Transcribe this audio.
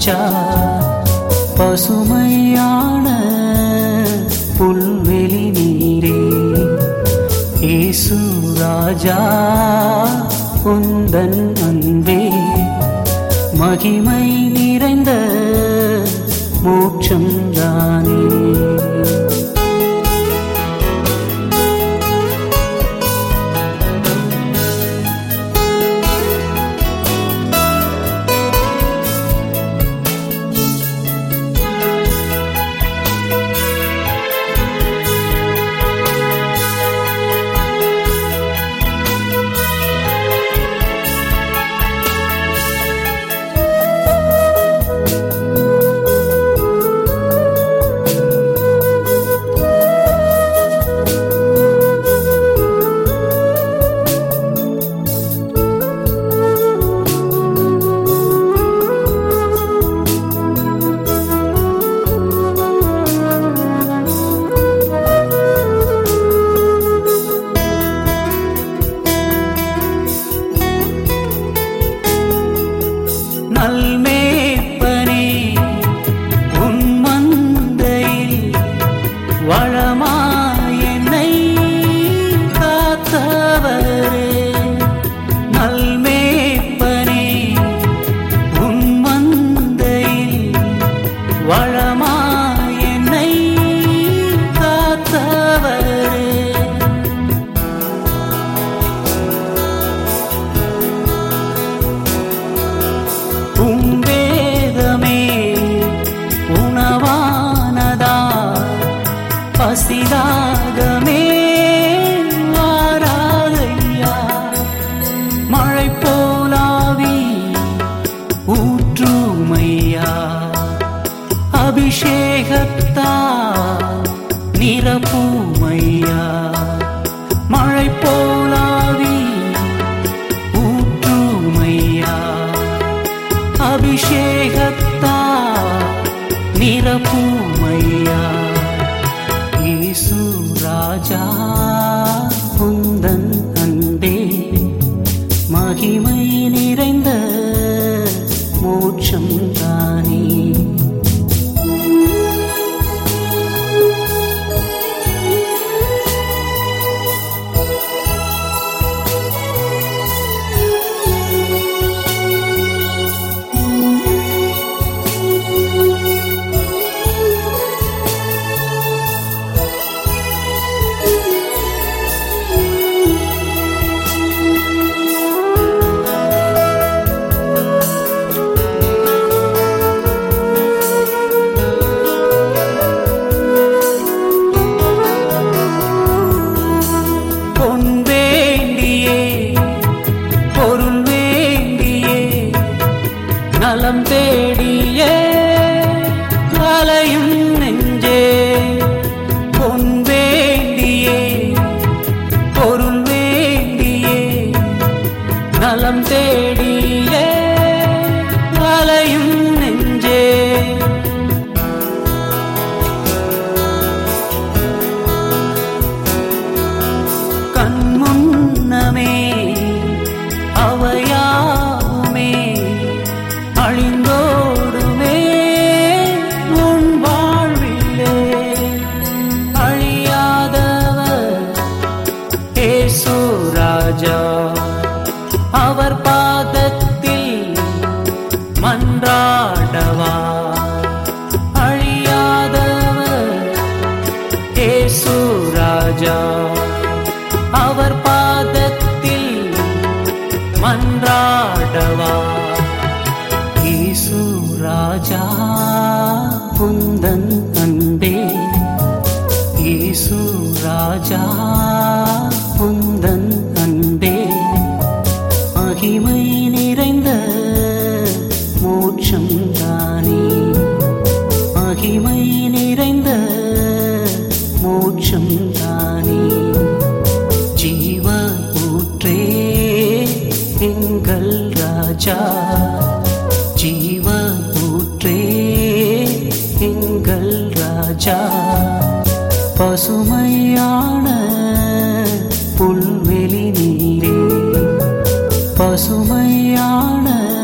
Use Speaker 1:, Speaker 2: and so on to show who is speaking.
Speaker 1: ராஜா பசுமையான புல்வெளி நீரே இயேசு ராஜா உந்தன் அன்பே மகிமை நிறைந்த மோட்சம் தானே நல்மேப்பனே உன் மந்தையில் வளமாய் என்னை காத்தவரே நல்மேப்பனே உன் மந்தையில் வளமாய் என்னை காத்தவரே உம்பேதமே உணவானதா பசிதாகமே வாராதையா மழை போலாவி ஊற்றுமையா அபிஷேகத்தா நிரப்புமையா மழை போலாவி ஊற்றுமையா அபிஷேகத்தா நிரப்புமையா இயேசு ராஜா உந்தன் அன்பே மகிமை நிறைந்த மோட்சம் தானே பொன் வேண்டியே பொருள் வேண்டியே நலம் தேடியே அலையும் நெஞ்சே பொன் வேண்டியே பொருள் வேண்டியே நலம் தேடியே அலையும் நெஞ்சே கண்முன்னமே அவையாவுமே அழிந்தோடுமே உன் வாழ்விலே அழியாதவர் ஏசு ராஜா அவர் பாதத்தில் மன்றாடவா அழியாதவர் ஏசு ராஜா அவர் பாதத்தில் மன்றாடவா இயேசு ராஜா குந்தன் அன்பே இயேசு ராஜா குந்தன் அன்பே மகிமை நிறைந்த மோட்சம் தானே மகிமை நிறைந்த மோட்சம் தானே ஜீவ ஊற்றே எங்கள் ராஜா ஜீவ ஊற்றே எங்கள் ராஜா பசுமையான புல்வெளி நீரே பசுமையான